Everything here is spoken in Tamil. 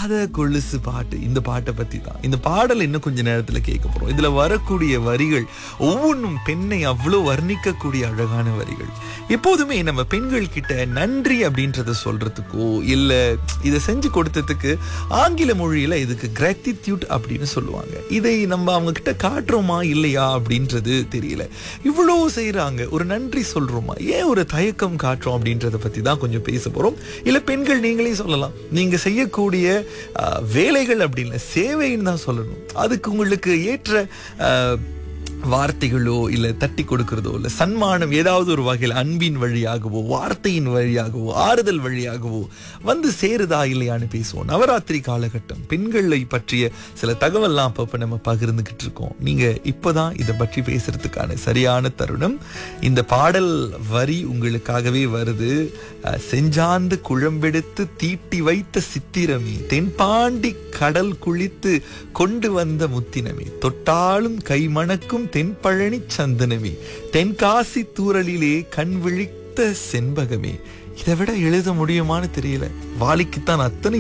பாத கொலுசு பாட்டு இந்த பாட்டை பத்தி தான் இந்த பாடல் இன்னும் கொஞ்ச நேரத்துல கேட்க போறோம் இதுல வரக்கூடிய வரிகள் ஒவ்வொன்றும் பெண்ணை அவ்வளவு வர்ணிக்கக்கூடிய அழகான வரிகள் எப்போதுமே நம்ம பெண்கள் கிட்ட நன்றி அப்படின்றத சொல்றதுக்கோ இல்ல இதை செஞ்சு கொடுத்ததுக்கு ஆங்கில மொழியில இதுக்கு கிராட்டிடியூட் அப்படின்னு சொல்லுவாங்க இதை நம்ம அவங்க கிட்ட காட்டுறோமா இல்லையா அப்படின்றது தெரியல இவ்வளவு செய்றாங்க ஒரு நன்றி சொல்றோமா ஏன் ஒரு தயக்கம் காட்டுறோம் அப்படின்றத பத்தி தான் கொஞ்சம் பேச போறோம் இல்ல பெண்கள் நீங்களே சொல்லலாம் நீங்க செய்யக்கூடிய அஹ், வேலைகள் அப்படின்னு சேவைன்னு தான் சொல்லணும் அதுக்கு உங்களுக்கு ஏற்ற அஹ், வார்த்தைகளோ இல்ல தட்டி கொடுக்கிறதோ இல்ல சன்மானம் ஏதாவது ஒரு வகையில் அன்பின் வழியாகவோ வார்த்தையின் வழியாகவோ ஆறுதல் வழியாகவோ வந்து சேருதா இல்லையான்னு பேசுவோம் நவராத்திரி காலகட்டம் பெண்களை பற்றிய சில தகவல்லாம் அப்பப்ப நம்ம பகிர்ந்துகிட்டு இருக்கோம் நீங்க இப்பதான் இதை பற்றி பேசுறதுக்கான சரியான தருணம் இந்த பாடல் வரி உங்களுக்காகவே வருது அஹ், செஞ்சாந்து குழம்பெடுத்து தீட்டி வைத்த சித்திரமே தென்பாண்டி கடல் குளித்து கொண்டு வந்த முத்தினமே தொட்டாலும் கைமணக்கும் தென்பழனி சந்தனமே தென்காசி தூறலிலே கண் விழித்த செண்பகமே இதை விட எழுத முடியுமான்னு தெரியல வாலிக்குத்தான் அத்தனை